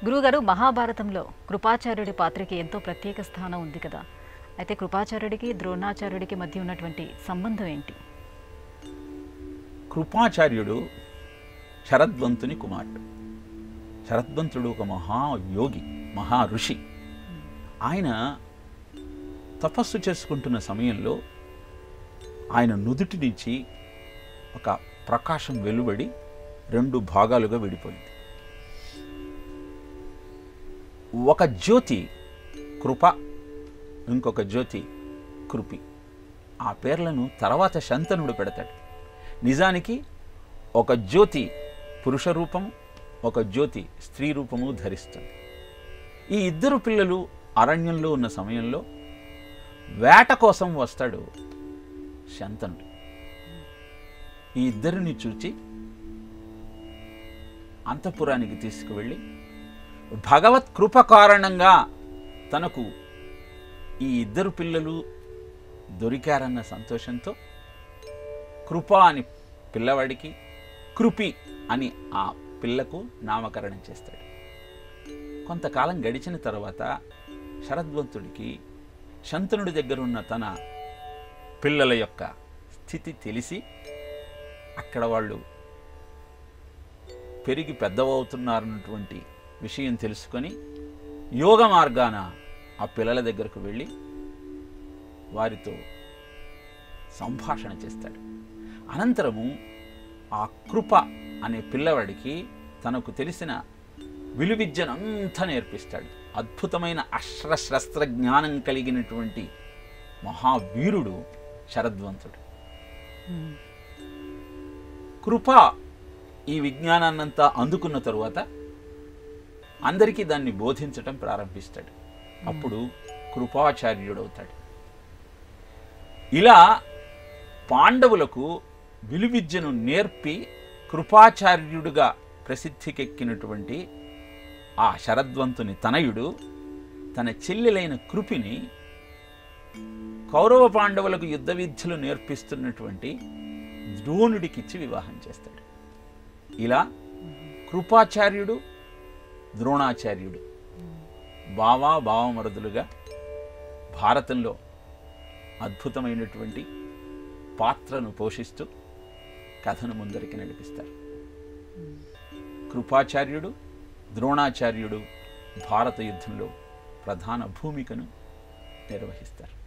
గురువుగారు మహాభారతంలో కృపాచార్యుడి పాత్రకి ఎంతో ప్రత్యేక స్థానం ఉంది కదా అయితే కృపాచార్యుడికి ద్రోణాచార్యుడికి మధ్య ఉన్నటువంటి సంబంధం ఏంటి కృపాచార్యుడు శరద్వంతుని కుమారుడు శరద్వంతుడు ఒక మహాయోగి మహా ఋషి ఆయన తపస్సు చేసుకుంటున్న సమయంలో ఆయన నుదుటి నుంచి ఒక ప్రకాశం వెలువడి రెండు భాగాలుగా విడిపోయింది ఒక జ్యోతి కృప ఇంకొక జ్యోతి కృపి ఆ పేర్లను తర్వాత శంతనుడు పెడతాడు నిజానికి ఒక జ్యోతి పురుష రూపము ఒక జ్యోతి స్త్రీ రూపము ధరిస్తుంది ఈ ఇద్దరు పిల్లలు అరణ్యంలో ఉన్న సమయంలో వేట కోసం వస్తాడు శంతనుడు ఈ ఇద్దరిని చూచి అంతఃపురానికి తీసుకువెళ్ళి భగవత్ కృప కారణంగా తనకు ఈ ఇద్దరు పిల్లలు దొరికారన్న సంతోషంతో కృప అని పిల్లవాడికి కృపి అని ఆ పిల్లకు నామకరణం చేస్తాడు కొంతకాలం గడిచిన తర్వాత శరద్వంతుడికి శంతనుడి దగ్గర ఉన్న తన పిల్లల యొక్క స్థితి తెలిసి అక్కడ వాళ్ళు పెరిగి పెద్దవవుతున్నారన్నటువంటి విషయం తెలుసుకొని యోగ మార్గాన ఆ పిల్లల దగ్గరకు వెళ్ళి వారితో సంభాషణ చేస్తాడు అనంతరము ఆ కృప అనే పిల్లవాడికి తనకు తెలిసిన విలువిద్యనంతా నేర్పిస్తాడు అద్భుతమైన అస్త్రశస్త్ర జ్ఞానం కలిగినటువంటి మహావీరుడు శరద్వంతుడు కృప ఈ విజ్ఞానాన్నంతా అందుకున్న తరువాత అందరికీ దాన్ని బోధించటం ప్రారంభిస్తాడు అప్పుడు కృపాచార్యుడవుతాడు ఇలా పాండవులకు విలువిద్యను నేర్పి కృపాచార్యుడుగా ప్రసిద్ధికెక్కినటువంటి ఆ శరద్వంతుని తనయుడు తన చెల్లెలైన కృపిని కౌరవ పాండవులకు యుద్ధ విద్యలు నేర్పిస్తున్నటువంటి ద్రోణుడికిచ్చి వివాహం చేస్తాడు ఇలా కృపాచార్యుడు ద్రోణాచార్యుడు బావా బావమరుదులుగా భారతంలో అద్భుతమైనటువంటి పాత్రను పోషిస్తూ కథను ముందరికి నడిపిస్తారు కృపాచార్యుడు ద్రోణాచార్యుడు భారత యుద్ధంలో ప్రధాన భూమికను నిర్వహిస్తారు